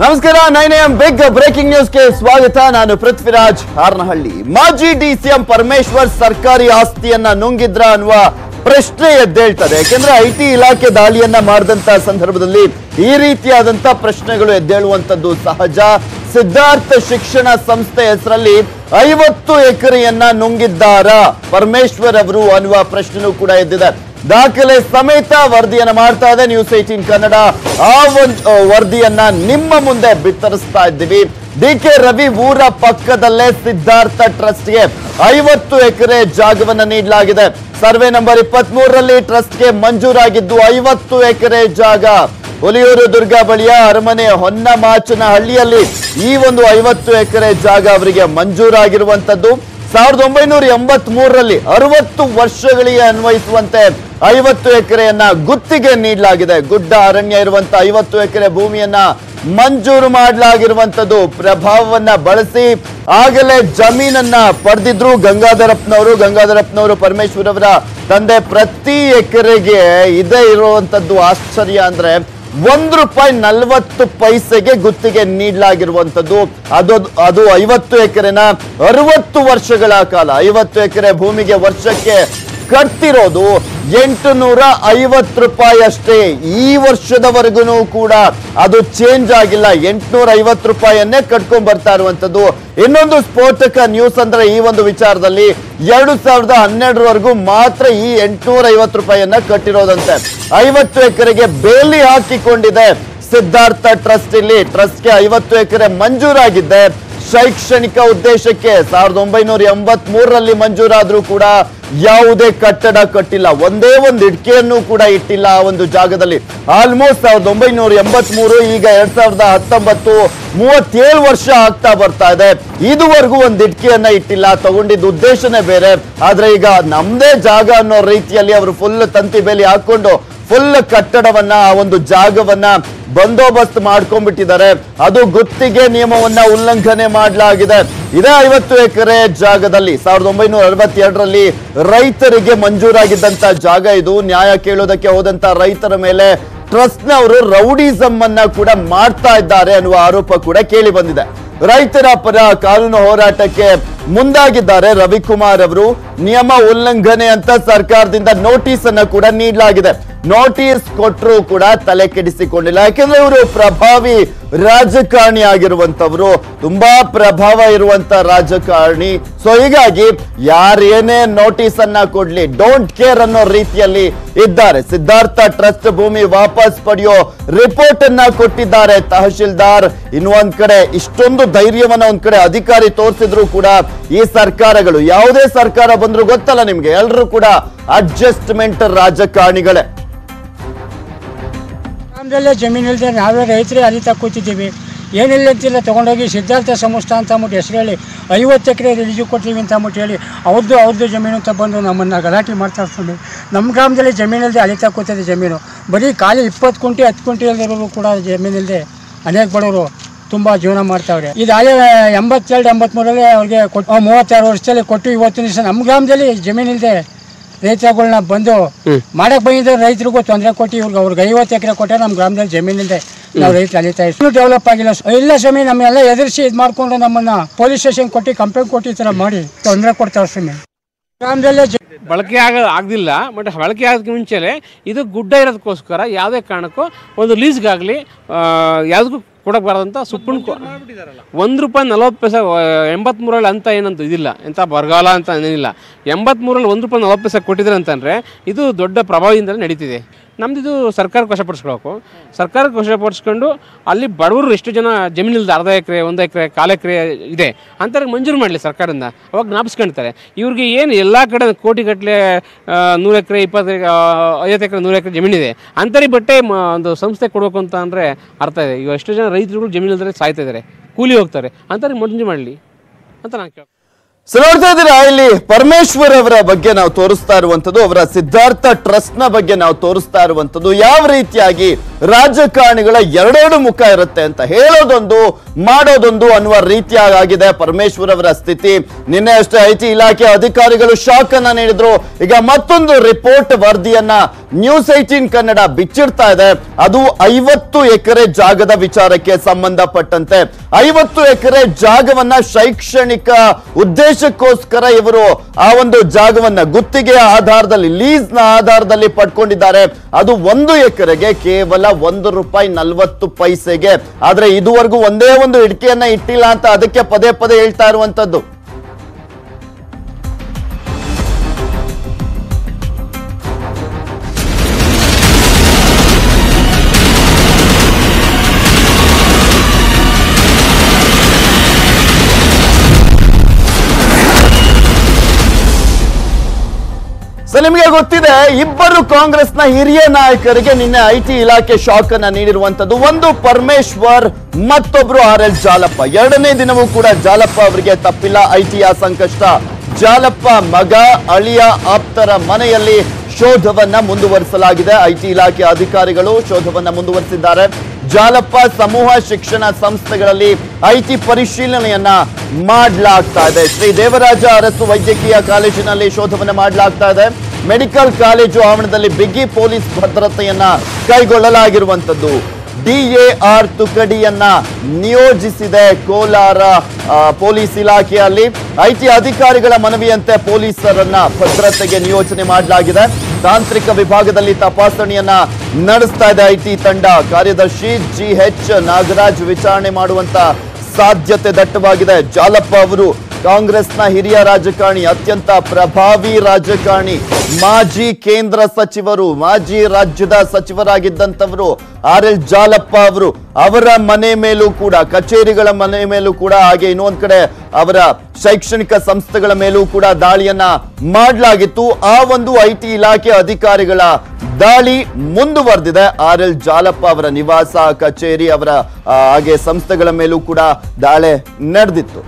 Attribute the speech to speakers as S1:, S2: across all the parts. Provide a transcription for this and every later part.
S1: ನಮಸ್ಕಾರ nine M big breaking ನ್ಯೂಸ್ಗೆ ಸ್ವಾಗತ ನಾನು ಪೃಥ್ವಿರಾಜ್ ಹಾರ್ನಹಳ್ಳಿ ಮಾಜಿ ಡಿಸಿಎಂ ಪರಮೇಶ್ವರ್ ಸರ್ಕಾರಿ ಆಸ್ತಿಯನ್ನ ನುಂಗಿದ್ರ ಅನ್ನುವ ಪ್ರಶ್ನೆ ಎದ್ದೇಳ್ತದೆ ಯಾಕೆಂದ್ರೆ ಐ ಟಿ ಇಲಾಖೆ ದಾಳಿಯನ್ನ ಮಾಡಿದಂತ ಸಂದರ್ಭದಲ್ಲಿ ಈ ರೀತಿಯಾದಂತ ಪ್ರಶ್ನೆಗಳು ಎದ್ದೇಳುವಂತದ್ದು ಸಹಜ ಸಿದ್ಧಾರ್ಥ ಶಿಕ್ಷಣ ಸಂಸ್ಥೆ ಹೆಸರಲ್ಲಿ ಐವತ್ತು ಎಕರೆಯನ್ನ ನುಂಗಿದ್ದಾರ ಪರಮೇಶ್ವರ್ ಅವರು ಅನ್ನುವ ಪ್ರಶ್ನೆನೂ ಕೂಡ ಎದ್ದಿದೆ ದಾಖಲೆ ಸಮೇತ ವರದಿಯನ್ನ ಮಾಡ್ತಾ ಇದೆ ನ್ಯೂಸ್ ಏಟೀನ್ ಕನ್ನಡ ಆ ಒಂದು ವರದಿಯನ್ನ ನಿಮ್ಮ ಮುಂದೆ ಬಿತ್ತರಿಸ್ತಾ ಇದ್ದೀವಿ ಡಿ ಕೆ ರವಿ ಊರ ಪಕ್ಕದಲ್ಲೇ ಸಿದ್ಧಾರ್ಥ ಟ್ರಸ್ಟ್ಗೆ ಐವತ್ತು ಎಕರೆ ಜಾಗವನ್ನ ನೀಡಲಾಗಿದೆ ಸರ್ವೆ ನಂಬರ್ ಇಪ್ಪತ್ತ್ ಮೂರರಲ್ಲಿ ಟ್ರಸ್ಟ್ಗೆ ಮಂಜೂರಾಗಿದ್ದು ಐವತ್ತು ಎಕರೆ ಜಾಗ ಹುಲಿಯೂರು ದುರ್ಗ ಬಳಿಯ ಅರಮನೆ ಹೊನ್ನಮಾಚನ ಹಳ್ಳಿಯಲ್ಲಿ ಈ ಒಂದು ಐವತ್ತು ಎಕರೆ ಜಾಗ ಅವರಿಗೆ ಮಂಜೂರಾಗಿರುವಂತದ್ದು ಸಾವಿರದ ಒಂಬೈನೂರ ಎಂಬತ್ ಮೂರರಲ್ಲಿ ಅರವತ್ತು ವರ್ಷಗಳಿಗೆ ಅನ್ವಯಿಸುವಂತೆ ಐವತ್ತು ಎಕರೆಯನ್ನ ಗುತ್ತಿಗೆ ನೀಡಲಾಗಿದೆ ಗುಡ್ಡ ಅರಣ್ಯ ಇರುವಂತ ಐವತ್ತು ಎಕರೆ ಭೂಮಿಯನ್ನ ಮಂಜೂರು ಮಾಡಲಾಗಿರುವಂತದ್ದು ಪ್ರಭಾವವನ್ನ ಬಳಸಿ ಆಗಲೇ ಜಮೀನನ್ನ ಪಡೆದಿದ್ರು ಗಂಗಾಧರಪ್ಪನವರು ಗಂಗಾಧರಪ್ಪನವರು ಪರಮೇಶ್ವರ್ ಅವರ ತಂದೆ ಪ್ರತಿ ಎಕರೆಗೆ ಇದೇ ಇರುವಂತದ್ದು ಆಶ್ಚರ್ಯ ಅಂದ್ರೆ ಒಂದು ರೂಪಾಯಿ ನಲ್ವತ್ತು ಪೈಸೆಗೆ ಗುತ್ತಿಗೆ ನೀಡಲಾಗಿರುವಂತದ್ದು ಅದು ಅದು ಐವತ್ತು ಎಕರೆನ ಅರವತ್ತು ವರ್ಷಗಳ ಕಾಲ ಐವತ್ತು ಎಕರೆ ಭೂಮಿಗೆ ವರ್ಷಕ್ಕೆ ಕಟ್ತಿರೋದು ಎಂಟು ನೂರ ಐವತ್ತು ರೂಪಾಯಿ ಅಷ್ಟೇ ಈ ವರ್ಷದವರೆಗೂ ಕೂಡ ಅದು ಚೇಂಜ್ ಆಗಿಲ್ಲ ಎಂಟುನೂರ ಐವತ್ತು ರೂಪಾಯಿಯನ್ನೇ ಕಟ್ಕೊಂಡ್ ಬರ್ತಾ ಇರುವಂತದ್ದು ಇನ್ನೊಂದು ಸ್ಫೋಟಕ ನ್ಯೂಸ್ ಅಂದ್ರೆ ಈ ಒಂದು ವಿಚಾರದಲ್ಲಿ ಎರಡು ಸಾವಿರದ ಹನ್ನೆರಡರವರೆಗೂ ಮಾತ್ರ ಈ ಎಂಟುನೂರ ಐವತ್ತು ರೂಪಾಯಿಯನ್ನ ಕಟ್ಟಿರೋದಂತೆ ಐವತ್ತು ಎಕರೆಗೆ ಬೇಲಿ ಹಾಕಿಕೊಂಡಿದೆ ಸಿದ್ಧಾರ್ಥ ಟ್ರಸ್ಟ್ ಇಲ್ಲಿ ಟ್ರಸ್ಟ್ಗೆ ಐವತ್ತು ಎಕರೆ ಮಂಜೂರಾಗಿದ್ದೆ ಶೈಕ್ಷಣಿಕ ಉದ್ದೇಶಕ್ಕೆ ಸಾವಿರದ ಒಂಬೈನೂರ ಎಂಬತ್ ಮೂರರಲ್ಲಿ ಮಂಜೂರಾದ್ರೂ ಕೂಡ ಯಾವುದೇ ಕಟ್ಟಡ ಕಟ್ಟಿಲ್ಲ ಒಂದೇ ಒಂದು ಇಟ್ಕೆಯನ್ನು ಕೂಡ ಇಟ್ಟಿಲ್ಲ ಆ ಒಂದು ಜಾಗದಲ್ಲಿ ಆಲ್ಮೋಸ್ಟ್ ಸಾವಿರದ ಒಂಬೈನೂರ ಎಂಬತ್ ಮೂರು ಈಗ ಎರಡ್ ಸಾವಿರದ ಹತ್ತೊಂಬತ್ತು ಮೂವತ್ತೇಳು ವರ್ಷ ಆಗ್ತಾ ಬರ್ತಾ ಇದೆ ಇದುವರೆಗೂ ಒಂದು ಇಟ್ಕೆಯನ್ನ ಇಟ್ಟಿಲ್ಲ ತಗೊಂಡಿದ್ದ ಉದ್ದೇಶನೇ ಬೇರೆ ಆದ್ರೆ ಈಗ ನಮ್ದೇ ಜಾಗ ಅನ್ನೋ ರೀತಿಯಲ್ಲಿ ಅವರು ಫುಲ್ ತಂತಿ ಬೇಲಿ ಹಾಕೊಂಡು ಫುಲ್ ಕಟ್ಟಡವನ್ನ ಆ ಒಂದು ಜಾಗವನ್ನ ಬಂದೋಬಸ್ತ್ ಮಾಡ್ಕೊಂಡ್ಬಿಟ್ಟಿದ್ದಾರೆ ಅದು ಗುತ್ತಿಗೆ ನಿಯಮವನ್ನ ಉಲ್ಲಂಘನೆ ಮಾಡಲಾಗಿದೆ ಇದೇ ಐವತ್ತು ಎಕರೆ ಜಾಗದಲ್ಲಿ ಸಾವಿರದ ಒಂಬೈನೂರ ಅರವತ್ತೆರಡರಲ್ಲಿ ರೈತರಿಗೆ ಮಂಜೂರಾಗಿದ್ದಂತ ಜಾಗ ಇದು ನ್ಯಾಯ ಕೇಳೋದಕ್ಕೆ ಹೋದಂತ ರೈತರ ಮೇಲೆ ಟ್ರಸ್ಟ್ನವರು ರೌಡಿಸಮ್ ಅನ್ನ ಕೂಡ ಮಾಡ್ತಾ ಇದ್ದಾರೆ ಅನ್ನುವ ಆರೋಪ ಕೂಡ ಕೇಳಿ ಬಂದಿದೆ ರೈತರ ಪರ ಕಾನೂನು ಹೋರಾಟಕ್ಕೆ ಮುಂದಾಗಿದ್ದಾರೆ ರವಿಕುಮಾರ್ ಅವರು ನಿಯಮ ಉಲ್ಲಂಘನೆ ಅಂತ ಸರ್ಕಾರದಿಂದ ನೋಟಿಸ್ ಅನ್ನ ಕೂಡ ನೀಡಲಾಗಿದೆ ನೋಟಿಸ್ ಕೊಟ್ಟರು ಕೂಡ ತಲೆ ಕೆಡಿಸಿಕೊಂಡಿಲ್ಲ ಯಾಕೆಂದ್ರೆ ಇವರು ಪ್ರಭಾವಿ ರಾಜಕಾರಣಿ ಆಗಿರುವಂತವ್ರು ತುಂಬಾ ಪ್ರಭಾವ ಇರುವಂತ ರಾಜಕಾರಣಿ ಸೊ ಹೀಗಾಗಿ ಯಾರೇನೇ ನೋಟಿಸ್ ಅನ್ನ ಕೊಡ್ಲಿ ಡೋಂಟ್ ಕೇರ್ ಅನ್ನೋ ರೀತಿಯಲ್ಲಿ ಇದ್ದಾರೆ ಸಿದ್ಧಾರ್ಥ ಟ್ರಸ್ಟ್ ಭೂಮಿ ವಾಪಸ್ ಪಡೆಯೋ ರಿಪೋರ್ಟ್ ಅನ್ನ ಕೊಟ್ಟಿದ್ದಾರೆ ತಹಶೀಲ್ದಾರ್ ಇನ್ನು ಒಂದ್ ಕಡೆ ಇಷ್ಟೊಂದು ಧೈರ್ಯವನ್ನ ಒಂದ್ ಕಡೆ ಅಧಿಕಾರಿ ತೋರಿಸಿದ್ರು ಕೂಡ ಈ ಸರ್ಕಾರಗಳು ಯಾವುದೇ ಸರ್ಕಾರ ಬಂದ್ರು ಗೊತ್ತಲ್ಲ ನಿಮ್ಗೆ ಎಲ್ಲರೂ ಕೂಡ ಅಡ್ಜಸ್ಟ್ಮೆಂಟ್ ರಾಜಕಾರಣಿಗಳೇ
S2: ಗ್ರಾಮದಲ್ಲೇ ಜಮೀನು ಇಲ್ಲದೆ ನಾವೇ ರೈತರೇ ಅಲಿತಾ ಕೂತಿದ್ದೀವಿ ಏನಿಲ್ಲ ಅಂತಿಲ್ಲ ತೊಗೊಂಡೋಗಿ ಸಿದ್ಧಾರ್ಥ ಸಂಸ್ಥೆ ಅಂತ ಅಂದ್ಬಿಟ್ಟು ಹೆಸರು ಹೇಳಿ ಐವತ್ತು ಎಕರೆ ರಿಲೀಜು ಕೊಡ್ತೀವಿ ಅಂತ ಅಂದ್ಬಿಟ್ಟು ಹೇಳಿ ಅವ್ರದ್ದು ಅವ್ರದ್ದು ಜಮೀನು ಅಂತ ಬಂದು ನಮ್ಮನ್ನು ಗಲಾಟೆ ಮಾಡ್ತಾ ಇರ್ಕೊಂಡು ನಮ್ಮ ಗ್ರಾಮದಲ್ಲಿ ಜಮೀನಿಲ್ಲದೆ ಅಲಿತಾ ಕೂತಿದೆ ಜಮೀನು ಬರೀ ಖಾಲಿ ಇಪ್ಪತ್ತು ಕುಂಟೆ ಹತ್ತು ಕುಂಟೆ ಇಲ್ದಿರೋರು ಕೂಡ ಜಮೀನಿಲ್ಲದೆ ಅನೇಕ ಬಡವರು ತುಂಬ ಜೀವನ ಮಾಡ್ತಾವ್ರೆ ಇದು ಅಲ್ಲೇ ಎಂಬತ್ತೆರಡು ಎಂಬತ್ತ್ಮೂರಲ್ಲೇ ಅವ್ರಿಗೆ ಕೊಟ್ಟು ಮೂವತ್ತಾರು ವರ್ಷದಲ್ಲಿ ಕೊಟ್ಟು ಇವತ್ತಿನ ದಿವಸ ನಮ್ಮ ಗ್ರಾಮದಲ್ಲಿ ಜಮೀನಿಲ್ಲದೆ ರೈತರುಗಳ್ನ ಬಂದು ಮಾಡಕ್ ಬಂದಿದ್ದ ರೈತರಿಗೂ ತೊಂದರೆ ಕೊಟ್ಟು ಇವ್ರಿಗೆ ಅವ್ರಿಗೆ ಐವತ್ತು ಎಕರೆ ಕೊಟ್ಟರೆ ನಮ್ಮ ಗ್ರಾಮದಲ್ಲಿ ಜಮೀನಿದೆ ನಾವು ರೈತರು ಅಲಿತಾ ಇಷ್ಟು ಡೆವಲಪ್ ಆಗಿಲ್ಲ ಇಲ್ಲ ಸ್ವಾಮಿ ನಮ್ಮೆಲ್ಲ ಎದುರಿಸಿ ಇದು ಮಾಡಿಕೊಂಡು ನಮ್ಮನ್ನ ಪೊಲೀಸ್ ಸ್ಟೇಷನ್ ಕೊಟ್ಟು ಕಂಪ್ಲೇಂಟ್ ಕೊಟ್ಟು ಈ ಥರ ಮಾಡಿ ತೊಂದರೆ ಕೊಡ್ತಾರೆ ಸ್ವಾಮಿ ಗ್ರಾಮದಲ್ಲೇ ಜ-
S3: ಬಳಕೆ ಆಗ ಆಗದಿಲ್ಲ ಬಟ್ ಬಳಕೆ ಆಗೋದಕ್ಕೆ ಮುಂಚೆಲೆ ಇದು ಗುಡ್ಡ ಇರೋದಕ್ಕೋಸ್ಕರ ಯಾವುದೇ ಕಾರಣಕ್ಕೂ ಒಂದು ಲೀಸ್ಗಾಗಲಿ ಯಾವುದಕ್ಕೂ ಕೊಡಕ್ಕೆ ಬರೋದಂತ ಸುಪ್ರೀಂ ಒಂದು ರೂಪಾಯಿ ನಲವತ್ತು ಪೈಸೆ ಎಂಬತ್ಮೂರಲ್ಲಿ ಅಂತ ಏನಂತ ಇದಿಲ್ಲ ಎಂಥ ಬರಗಾಲ ಅಂತ ಏನಿಲ್ಲ ಎಂಬತ್ಮೂರಲ್ಲಿ ಒಂದು ರೂಪಾಯಿ ನಲವತ್ತು ಪೈಸೆ ಕೊಟ್ಟಿದ್ದಾರೆ ಅಂತಂದರೆ ಇದು ದೊಡ್ಡ ಪ್ರಭಾವದಿಂದಲೇ ನಡೀತಿದೆ ನಮ್ದು ಇದು ಸರ್ಕಾರಕ್ಕೆ ವಶಪಡಿಸ್ಕೊಳ್ಬೇಕು ಸರ್ಕಾರಕ್ಕೆ ವಶಪಡಿಸ್ಕೊಂಡು ಅಲ್ಲಿ ಬಡವರು ಎಷ್ಟು ಜನ ಜಮೀನಿಲ್ದ ಅರ್ಧ ಎಕರೆ ಒಂದು ಎಕರೆ ಕಾಲು ಎಕರೆ ಇದೆ ಅಂಥವ್ರಿಗೆ ಮಂಜೂರು ಮಾಡಲಿ ಸರ್ಕಾರದಿಂದ ಅವಾಗ ಜ್ಞಾಪಿಸ್ಕೊಳ್ತಾರೆ ಇವ್ರಿಗೆ ಏನು ಎಲ್ಲ ಕಡೆ ಕೋಟಿಗಟ್ಟಲೆ ನೂರು ಎಕರೆ ಇಪ್ಪತ್ತು ಎಕರೆ ಐವತ್ತು ಎಕರೆ ನೂರು ಎಕರೆ ಜಮೀನಿದೆ ಅಂಥವ್ರಿಗೆ ಬಟ್ಟೆ ಮ- ಒಂದು ಸಂಸ್ಥೆ ಕೊಡಬೇಕು ಅಂತ ಅಂದರೆ ಅರ್ಥ ಇದೆ ಈಗ ಎಷ್ಟು ಜನ ರೈತರುಗಳು ಜಮೀನಿಲ್ದರೆ ಸಾಯ್ತಾ ಇದ್ದಾರೆ ಕೂಲಿ ಹೋಗ್ತಾರೆ ಅಂಥವ್ರಿಗೆ ಮಂಜೂರು ಮಾಡಲಿ ಅಂತ ನಾನು ಕೇಳ
S1: ಸೊ ನೋಡ್ತಾ ಇದ್ದೀರಾ ಇಲ್ಲಿ ಪರಮೇಶ್ವರ್ ಅವರ ಬಗ್ಗೆ ನಾವು ತೋರಿಸ್ತಾ ಇರುವಂತದ್ದು ಅವರ ಸಿದ್ಧಾರ್ಥ ಟ್ರಸ್ಟ್ ನ ಬಗ್ಗೆ ನಾವು ತೋರಿಸ್ತಾ ಇರುವಂತದ್ದು ಯಾವ ರೀತಿಯಾಗಿ ರಾಜಕಾರಣಿಗಳ ಎರಡೆರಡು ಮುಖ ಇರುತ್ತೆ ಅಂತ ಹೇಳೋದೊಂದು ಮಾಡೋದೊಂದು ಅನ್ನುವ ರೀತಿಯಾಗಿದೆ ಪರಮೇಶ್ವರ್ ಅವರ ಸ್ಥಿತಿ ನಿನ್ನೆ ಅಷ್ಟೇ ಐಟಿ ಇಲಾಖೆ ಅಧಿಕಾರಿಗಳು ಶಾಕ್ ಅನ್ನ ನೀಡಿದ್ರು ಈಗ ಮತ್ತೊಂದು ರಿಪೋರ್ಟ್ ವರದಿಯನ್ನ ನ್ಯೂಸ್ ಏಟೀನ್ ಕನ್ನಡ ಬಿಚ್ಚಿಡ್ತಾ ಇದೆ ಅದು ಐವತ್ತು ಎಕರೆ ಜಾಗದ ವಿಚಾರಕ್ಕೆ ಸಂಬಂಧಪಟ್ಟಂತೆ ಐವತ್ತು ಎಕರೆ ಜಾಗವನ್ನ ಶೈಕ್ಷಣಿಕ ಉದ್ದೇಶಕ್ಕೋಸ್ಕರ ಇವರು ಆ ಒಂದು ಜಾಗವನ್ನ ಗುತ್ತಿಗೆಯ ಆಧಾರದಲ್ಲಿ ಲೀಸ್ ನ ಆಧಾರದಲ್ಲಿ ಪಡ್ಕೊಂಡಿದ್ದಾರೆ ಅದು ಒಂದು ಎಕರೆಗೆ ಕೇವಲ ಒಂದು ರೂಪಾಯಿ ನಲ್ವತ್ತು ಪೈಸೆಗೆ ಆದ್ರೆ ಇದುವರೆಗೂ ಒಂದೇ ಒಂದು ಇಟ್ಕೆಯನ್ನ ಇಟ್ಟಿಲ್ಲ ಅಂತ ಅದಕ್ಕೆ ಪದೇ ಪದೇ ಹೇಳ್ತಾ ಇರುವಂತದ್ದು ಸೊ ನಿಮಗೆ ಗೊತ್ತಿದೆ ಇಬ್ಬರು ಕಾಂಗ್ರೆಸ್ನ ಹಿರಿಯ ನಾಯಕರಿಗೆ ನಿನ್ನೆ ಐ ಟಿ ಇಲಾಖೆ ಶಾಕ್ ಅನ್ನ ನೀಡಿರುವಂತದ್ದು ಒಂದು ಪರಮೇಶ್ವರ್ ಮತ್ತೊಬ್ರು ಆರ್ ಎಲ್ ಜಾಲಪ್ಪ ಎರಡನೇ ದಿನವೂ ಕೂಡ ಜಾಲಪ್ಪ ಅವರಿಗೆ ತಪ್ಪಿಲ್ಲ ಐ ಟಿಯ ಸಂಕಷ್ಟ ಜಾಲಪ್ಪ ಮಗ ಅಳಿಯ ಆಪ್ತರ ಮನೆಯಲ್ಲಿ ಶೋಧವನ್ನ ಮುಂದುವರಿಸಲಾಗಿದೆ ಐ ಟಿ ಇಲಾಖೆ ಅಧಿಕಾರಿಗಳು ಶೋಧವನ್ನ ಮುಂದುವರಿಸಿದ್ದಾರೆ ಜಾಲಪ್ಪ ಸಮೂಹ ಶಿಕ್ಷಣ ಸಂಸ್ಥೆಗಳಲ್ಲಿ ಐಟಿ ಪರಿಶೀಲನೆಯನ್ನ ಮಾಡಲಾಗ್ತಾ ಇದೆ ಶ್ರೀ ದೇವರಾಜ ಅರಸು ವೈದ್ಯಕೀಯ ಕಾಲೇಜಿನಲ್ಲಿ ಶೋಧವನ್ನ ಮಾಡಲಾಗ್ತಾ ಇದೆ ಮೆಡಿಕಲ್ ಕಾಲೇಜು ಆವರಣದಲ್ಲಿ ಬಿಗಿ ಪೊಲೀಸ್ ಭದ್ರತೆಯನ್ನ ಕೈಗೊಳ್ಳಲಾಗಿರುವಂತದ್ದು ಡಿಎಆರ್ ತುಕಡಿಯನ್ನ ನಿಯೋಜಿಸಿದೆ ಕೋಲಾರ ಆ, ಪೊಲೀಸ್ ಇಲಾಖೆಯಲ್ಲಿ ಐಟಿ ಅಧಿಕಾರಿಗಳ ಮನವಿಯಂತೆ ಪೊಲೀಸರನ್ನ ಭದ್ರತೆಗೆ ನಿಯೋಜನೆ ಮಾಡಲಾಗಿದೆ ತಾಂತ್ರಿಕ ವಿಭಾಗದಲ್ಲಿ ತಪಾಸಣೆಯನ್ನ ನಡೆಸ್ತಾ ಇದೆ ಐಟಿ ತಂಡ ಕಾರ್ಯದರ್ಶಿ ಜಿ ಎಚ್ ನಾಗರಾಜ್ ವಿಚಾರಣೆ ಮಾಡುವಂತ ಸಾಧ್ಯತೆ ದಟ್ಟವಾಗಿದೆ ಜಾಲಪ್ಪ ಅವರು ಕಾಂಗ್ರೆಸ್ನ ಹಿರಿಯ ರಾಜಕಾರಣಿ ಅತ್ಯಂತ ಪ್ರಭಾವಿ ರಾಜಕಾರಣಿ ಮಾಜಿ ಕೇಂದ್ರ ಸಚಿವರು ಮಾಜಿ ರಾಜ್ಯದ ಸಚಿವರಾಗಿದ್ದಂಥವರು ಆರ್ ಎಲ್ ಜಾಲಪ್ಪ ಅವರು ಅವರ ಮನೆ ಮೇಲೂ ಕೂಡ ಕಚೇರಿಗಳ ಮನೆ ಮೇಲೂ ಕೂಡ ಹಾಗೆ ಇನ್ನೊಂದ್ ಕಡೆ ಅವರ ಶೈಕ್ಷಣಿಕ ಸಂಸ್ಥೆಗಳ ಮೇಲೂ ಕೂಡ ದಾಳಿಯನ್ನ ಮಾಡಲಾಗಿತ್ತು ಆ ಒಂದು ಐ ಟಿ ಇಲಾಖೆ ಅಧಿಕಾರಿಗಳ ದಾಳಿ ಮುಂದುವರೆದಿದೆ ಆರ್ ಎಲ್ ಜಾಲಪ್ಪ ಅವರ ನಿವಾಸ ಕಚೇರಿ ಅವರ ಆ, ಹಾಗೆ ಸಂಸ್ಥೆಗಳ ಮೇಲೂ ಕೂಡ ದಾಳಿ ನಡೆದಿತ್ತು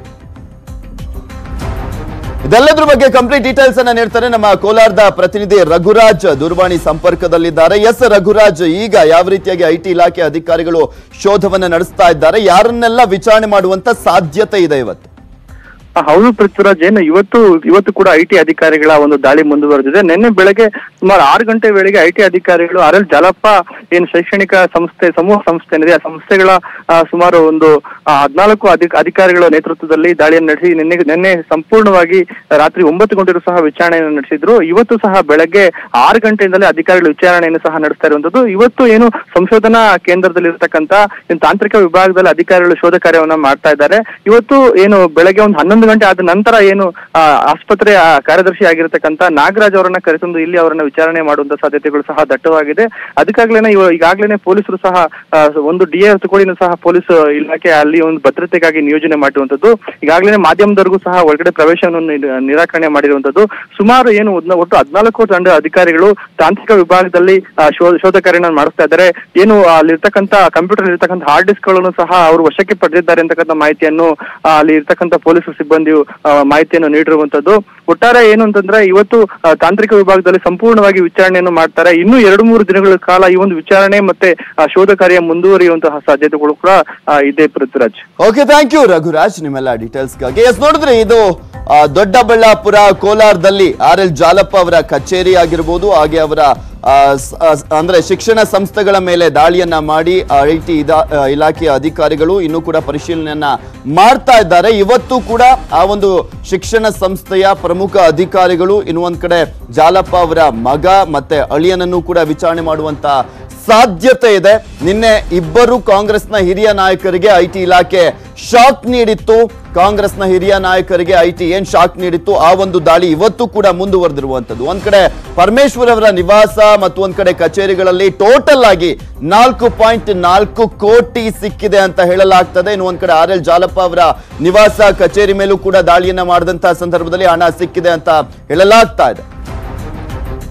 S1: ಇದೆಲ್ಲದ್ರ ಬಗ್ಗೆ ಕಂಪ್ಲೀಟ್ ಡೀಟೇಲ್ಸ್ ಅನ್ನ ನೀಡ್ತಾರೆ ನಮ್ಮ ಕೋಲಾರದ ಪ್ರತಿನಿಧಿ ರಘುರಾಜ್ ದೂರವಾಣಿ ಸಂಪರ್ಕದಲ್ಲಿದ್ದಾರೆ ಎಸ್ ರಘುರಾಜ್ ಈಗ ಯಾವ ರೀತಿಯಾಗಿ ಐಟಿ ಇಲಾಖೆ ಅಧಿಕಾರಿಗಳು ಶೋಧವನ್ನ ನಡೆಸ್ತಾ ಇದ್ದಾರೆ ಯಾರನ್ನೆಲ್ಲ ವಿಚಾರಣೆ ಮಾಡುವಂತ ಸಾಧ್ಯತೆ ಇದೆ ಇವತ್ತು
S4: ಆ, ಹೌದು ಪೃಥ್ವಿರಾಜ್ ಏನು ಇವತ್ತು ಇವತ್ತು ಕೂಡ ಐಟಿ ಅಧಿಕಾರಿಗಳ ಒಂದು ದಾಳಿ ಮುಂದುವರೆದಿದೆ ನಿನ್ನೆ ಬೆಳಗ್ಗೆ ಸುಮಾರು ಆರು ಗಂಟೆ ವೇಳೆಗೆ ಐಟಿ ಅಧಿಕಾರಿಗಳು ಆರ್ ಎಲ್ ಜಾಲಪ್ಪ ಏನು ಶೈಕ್ಷಣಿಕ ಸಂಸ್ಥೆ ಸಮೂಹ ಸಂಸ್ಥೆ ಏನಿದೆ ಆ ಸಂಸ್ಥೆಗಳ ಆ, ಸುಮಾರು ಒಂದು ಹದಿನಾಲ್ಕು ಅಧಿಕ ಅಧಿಕಾರಿಗಳ ನೇತೃತ್ವದಲ್ಲಿ ದಾಳಿಯನ್ನು ನಡೆಸಿ ನಿನ್ನೆ ನಿನ್ನೆ ಸಂಪೂರ್ಣವಾಗಿ ರಾತ್ರಿ ಒಂಬತ್ತು ಗಂಟೆಗೂ ಸಹ ವಿಚಾರಣೆಯನ್ನು ನಡೆಸಿದ್ರು ಇವತ್ತು ಸಹ ಬೆಳಗ್ಗೆ ಆರು ಗಂಟೆಯಿಂದಲೇ ಅಧಿಕಾರಿಗಳು ವಿಚಾರಣೆಯನ್ನು ಸಹ ನಡೆಸ್ತಾ ಇರುವಂತದ್ದು ಇವತ್ತು ಏನು ಸಂಶೋಧನಾ ಕೇಂದ್ರದಲ್ಲಿ ಇರತಕ್ಕಂತ ಏನು ತಾಂತ್ರಿಕ ವಿಭಾಗದಲ್ಲಿ ಅಧಿಕಾರಿಗಳು ಶೋಧ ಕಾರ್ಯವನ್ನ ಮಾಡ್ತಾ ಇದ್ದಾರೆ ಇವತ್ತು ಏನು ಬೆಳಗ್ಗೆ ಒಂದು ಹನ್ನೊಂದು ಗಂಟೆ ಆದ ನಂತರ ಏನು ಆ, ಆಸ್ಪತ್ರೆಯ ಕಾರ್ಯದರ್ಶಿ ಆಗಿರತಕ್ಕಂತ ನಾಗರಾಜ್ ಅವರನ್ನ ಕರೆತಂದು ಇಲ್ಲಿ ಅವರನ್ನ ವಿಚಾರಣೆ ಮಾಡುವಂತ ಸಾಧ್ಯತೆಗಳು ಸಹ ದಟ್ಟವಾಗಿದೆ ಅದಕ್ಕಾಗ್ಲೇನೆ ಇವ- ಈಗಾಗ್ಲೇನೆ ಪೊಲೀಸರು ಸಹ ಆ, ಒಂದು ಡಿ ಎ ತುಕಡಿನೂ ಸಹ ಪೊಲೀಸ್ ಇಲಾಖೆ ಅಲ್ಲಿ ಒಂದು ಭದ್ರತೆಗಾಗಿ ನಿಯೋಜನೆ ಮಾಡಿರುವಂತದ್ದು ಈಗಾಗಲೇ ಮಾಧ್ಯಮದವರೆಗೂ ಸಹ ಒಳಗಡೆ ಪ್ರವೇಶವನ್ನು ನಿ- ನಿರಾಕರಣೆ ಮಾಡಿರುವಂತದ್ದು ಸುಮಾರು ಏನು ಒದ್ನ- ಒಟ್ಟು ಹದಿನಾಲ್ಕು ತಂಡ ಅಧಿಕಾರಿಗಳು ತಾಂತ್ರಿಕ ವಿಭಾಗದಲ್ಲಿ ಆ, ಶೋ- ಶೋಧ ಕಾರ್ಯನ ಮಾಡಿಸ್ತಾ ಇದ್ದಾರೆ ಏನು ಅಲ್ಲಿರ್ತಕ್ಕಂಥ ಕಂಪ್ಯೂಟರ್ ಇರ್ತಕ್ಕಂಥ ಹಾರ್ಡ್ ಡಿಸ್ಕ್ ಗಳನ್ನು ಸಹ ಅವರು ವಶಕ್ಕೆ ಪಡೆದಿದ್ದಾರೆ ಅಂತಕ್ಕಂಥ ಮಾಹಿತಿಯನ್ನು ಆ, ಅಲ್ಲಿ ಇರ್ತಕ್ಕಂಥ ಪೊಲೀಸ್ ಸಿಬ್ಬಂದಿಯು ಆ, ಮಾಹಿತಿಯನ್ನು ನೀಡಿರುವಂತದ್ದು ಒಟ್ಟಾರೆ ಏನು ಅಂತಂದ್ರೆ ಇವತ್ತು ಆ, ತಾಂತ್ರಿಕ ವಿಭಾಗದಲ್ಲಿ ಸಂಪೂರ್ಣವಾಗಿ ವಿಚಾರಣೆಯನ್ನು ಮಾಡ್ತಾರೆ ಇನ್ನು ಎರಡು ಮೂರು ದಿನಗಳ ಕಾಲ ಈ ಒಂದು ವಿಚಾರಣೆ ಮತ್ತೆ ಆ, ಶೋಧ ಕಾರ್ಯ ಮುಂದುವರಿಯುವಂತಹ ಸಾಧ್ಯತೆಗಳು ಕೂಡ ಆ, ಇದೆ Prithviraj
S1: okay thank you Raghuraj ನಿಮ್ಮೆಲ್ಲ ಡೀಟೇಲ್ಸ್ಗಾಗಿ ಎಸ್ ನೋಡಿದ್ರೆ ಇದು ಆ, ದೊಡ್ಡಬಳ್ಳಾಪುರ ಕೋಲಾರದಲ್ಲಿ ಆರ್ ಎಲ್ ಜಾಲಪ್ಪ ಅವರ ಕಚೇರಿ ಆಗಿರ್ಬೋದು ಹಾಗೆ ಅವರ ಆ, ಸ- ಆ, ಸ- ಅಂದ್ರೆ ಶಿಕ್ಷಣ ಸಂಸ್ಥೆಗಳ ಮೇಲೆ ದಾಳಿಯನ್ನ ಮಾಡಿ ಐ ಟಿ ಇಲಾಖೆಯ ಅಧಿಕಾರಿಗಳು ಇನ್ನೂ ಕೂಡ ಪರಿಶೀಲನೆಯನ್ನ ಮಾಡ್ತಾ ಇದ್ದಾರೆ ಇವತ್ತು ಕೂಡ ಆ ಒಂದು ಶಿಕ್ಷಣ ಸಂಸ್ಥೆಯ ಪ್ರಮುಖ ಅಧಿಕಾರಿಗಳು ಇನ್ನೊಂದ್ ಕಡೆ ಜಾಲಪ್ಪ ಅವರ ಮಗ ಮತ್ತೆ ಅಳಿಯನನ್ನು ಕೂಡ ವಿಚಾರಣೆ ಮಾಡುವಂತ ಸಾಧ್ಯತೆ ಇದೆ ನಿನ್ನೆ ಇಬ್ಬರು ಕಾಂಗ್ರೆಸ್ನ ಹಿರಿಯ ನಾಯಕರಿಗೆ ಐಟಿ ಇಲಾಖೆ ಶಾಕ್ ನೀಡಿತ್ತು ಕಾಂಗ್ರೆಸ್ನ ಹಿರಿಯ ನಾಯಕರಿಗೆ ಐಟಿ ಏನ್ ಶಾಕ್ ನೀಡಿತ್ತು ಆ ಒಂದು ದಾಳಿ ಇವತ್ತು ಕೂಡ ಮುಂದುವರೆದಿರುವಂತದ್ದು ಒಂದ್ ಕಡೆ ಪರಮೇಶ್ವರ್ ಅವರ ನಿವಾಸ ಮತ್ತು ಒಂದ್ ಕಡೆ ಕಚೇರಿಗಳಲ್ಲಿ ಟೋಟಲ್ ಆಗಿ ನಾಲ್ಕು ಪಾಯಿಂಟ್ ನಾಲ್ಕು ಕೋಟಿ ಸಿಕ್ಕಿದೆ ಅಂತ ಹೇಳಲಾಗ್ತದೆ ಇನ್ನು ಒಂದ್ ಕಡೆ ಆರ್ ಎಲ್ ಜಾಲಪ್ಪ ಅವರ ನಿವಾಸ ಕಚೇರಿ ಮೇಲೂ ಕೂಡ ದಾಳಿಯನ್ನ ಮಾಡಿದಂತಹ ಸಂದರ್ಭದಲ್ಲಿ ಹಣ ಸಿಕ್ಕಿದೆ ಅಂತ ಹೇಳಲಾಗ್ತಾ ಇದೆ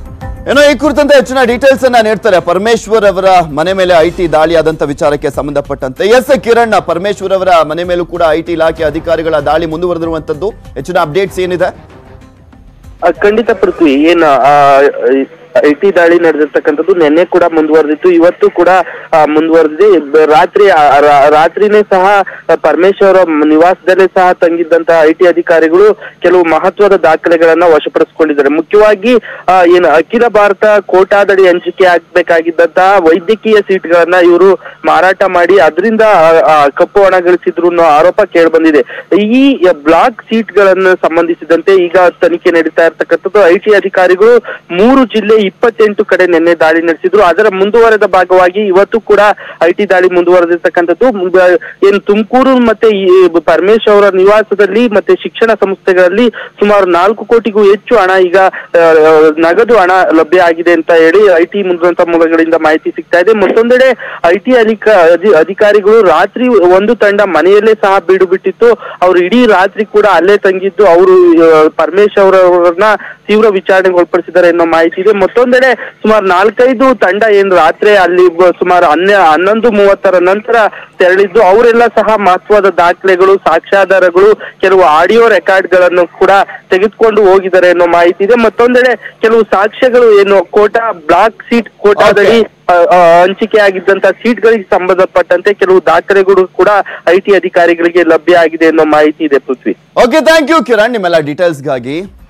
S1: ಏನೋ ಈ ಕುರಿತಂತೆ ಹೆಚ್ಚಿನ ಡೀಟೇಲ್ಸ್ ಅನ್ನ ನೀಡ್ತಾರೆ ಪರಮೇಶ್ವರ್ ಅವರ ಮನೆ ಮೇಲೆ ಐಟಿ ದಾಳಿ ಆದಂತ ವಿಚಾರಕ್ಕೆ ಸಂಬಂಧಪಟ್ಟಂತೆ ಎಸ್ ಕಿರಣ್ ಪರಮೇಶ್ವರ್ ಅವರ ಮನೆ ಮೇಲೂ ಕೂಡ ಐಟಿ ಇಲಾಖೆ ಅಧಿಕಾರಿಗಳ ದಾಳಿ ಮುಂದುವರೆದಿರುವಂತದ್ದು ಹೆಚ್ಚಿನ ಅಪ್ಡೇಟ್ಸ್ ಏನಿದೆ
S5: ಆ, ಖಂಡಿತ ಪೃಥ್ವಿ ಏನ್ ಐ ಟಿ ದಾಳಿ ನಡೆದಿರ್ತಕ್ಕಂಥದ್ದು ನಿನ್ನೆ ಕೂಡ ಮುಂದುವರೆದಿತ್ತು ಇವತ್ತು ಕೂಡ ಆ, ಮುಂದುವರೆದಿದೆ ಬ- ರಾತ್ರಿ ಆ, ರಾ- ರಾತ್ರಿನೇ ಸಹ ಆ, ಪರಮೇಶ್ವರ ನಿವಾಸದಲ್ಲೇ ಸಹ ತಂಗಿದ್ದಂತ ಐ ಟಿ ಅಧಿಕಾರಿಗಳು ಕೆಲವು ಮಹತ್ವದ ದಾಖಲೆಗಳನ್ನ ವಶಪಡಿಸಿಕೊಂಡಿದ್ದಾರೆ ಮುಖ್ಯವಾಗಿ ಆ, ಏನು ಅಖಿಲ ಭಾರತ ಕೋಟಾದಡಿ ಹಂಚಿಕೆ ಆಗ್ಬೇಕಾಗಿದ್ದಂತಹ ವೈದ್ಯಕೀಯ ಸೀಟ್ಗಳನ್ನ ಇವರು ಮಾರಾಟ ಮಾಡಿ ಅದರಿಂದ ಕಪ್ಪು ಹಣ ಗಳಿಸಿದ್ರು ಅನ್ನೋ ಆರೋಪ ಕೇಳಿಬಂದಿದೆ ಈ ಬ್ಲಾಕ್ ಸೀಟ್ಗಳನ್ನು ಸಂಬಂಧಿಸಿದಂತೆ ಈಗ ತನಿಖೆ ನಡೀತಾ ಇರ್ತಕ್ಕಂಥದ್ದು ಐ ಟಿ ಅಧಿಕಾರಿಗಳು ಮೂರು ಜಿಲ್ಲೆ ಇಪ್ಪತ್ತೆಂಟು ಕಡೆ ನಿನ್ನೆ ದಾಳಿ ನಡೆಸಿದ್ರು ಅದರ ಮುಂದುವರೆದ ಭಾಗವಾಗಿ ಇವತ್ತು ಕೂಡ ಐ ಟಿ ದಾಳಿ ಮುಂದುವರೆದಿರ್ತಕ್ಕಂಥದ್ದು ಮುಂದ- ಏನು ತುಮಕೂರು ಮತ್ತೆ ಈ ಪರಮೇಶ್ ಅವರ ನಿವಾಸದಲ್ಲಿ ಮತ್ತೆ ಶಿಕ್ಷಣ ಸಂಸ್ಥೆಗಳಲ್ಲಿ ಸುಮಾರು ನಾಲ್ಕು ಕೋಟಿಗೂ ಹೆಚ್ಚು ಹಣ ಈಗ ಆ, ಆ, ನಗದು ಹಣ ಲಭ್ಯ ಆಗಿದೆ ಅಂತ ಹೇಳಿ ಐ ಟಿ ಮುಂದುವಂತ ಮೂಲಗಳಿಂದ ಮಾಹಿತಿ ಸಿಗ್ತಾ ಇದೆ ಮತ್ತೊಂದೆಡೆ ಐ ಟಿ ಅಧಿಕ ಅಧಿ- ಅಧಿಕಾರಿಗಳು ರಾತ್ರಿ ಒಂದು ತಂಡ ಮನೆಯಲ್ಲೇ ಸಹ ಬೀಡು ಬಿಟ್ಟಿತ್ತು ಅವರು ಇಡೀ ರಾತ್ರಿ ಕೂಡ ಅಲ್ಲೇ ತಂಗಿದ್ದು ಅವರು ಪರಮೇಶ್ ಅವರನ್ನ ತೀವ್ರ ವಿಚಾರಣೆಗೆ ಒಳಪಡಿಸಿದ್ದಾರೆ ಅನ್ನೋ ಮಾಹಿತಿ ಇದೆ ಮತ್ತೊಂದೆಡೆ ಸುಮಾರು ನಾಲ್ಕೈದು ತಂಡ ಏನ್ ರಾತ್ರಿ ಅಲ್ಲಿ ಬ- ಸುಮಾರು ಹನ್ನೆ ಹನ್ನೊಂದು ಮೂವತ್ತರ ನಂತರ ತೆರಳಿದ್ದು ಅವರೆಲ್ಲ ಸಹ ಮಹತ್ವದ ದಾಖಲೆಗಳು ಸಾಕ್ಷ್ಯಾಧಾರಗಳು ಕೆಲವು ಆಡಿಯೋ ರೆಕಾರ್ಡ್ ಗಳನ್ನು ಕೂಡ ತೆಗೆದುಕೊಂಡು ಹೋಗಿದ್ದಾರೆ ಅನ್ನೋ ಮಾಹಿತಿ ಇದೆ ಮತ್ತೊಂದೆಡೆ ಕೆಲವು ಸಾಕ್ಷ್ಯಗಳು ಏನು ಕೋಟಾ ಬ್ಲಾಕ್ ಸೀಟ್ ಕೋಟಾದಲ್ಲಿ ಆ, ಆ, ಹಂಚಿಕೆ ಆಗಿದ್ದಂತ ಸೀಟ್ಗಳಿಗೆ ಸಂಬಂಧಪಟ್ಟಂತೆ ಕೆಲವು ದಾಖಲೆಗಳು ಕೂಡ ಐ ಟಿ ಅಧಿಕಾರಿಗಳಿಗೆ ಲಭ್ಯ ಆಗಿದೆ ಅನ್ನೋ ಮಾಹಿತಿ ಇದೆ Prithvi
S1: okay thank you Kiran ನಿಮ್ಮೆಲ್ಲ ಡೀಟೇಲ್ಸ್ಗಾಗಿ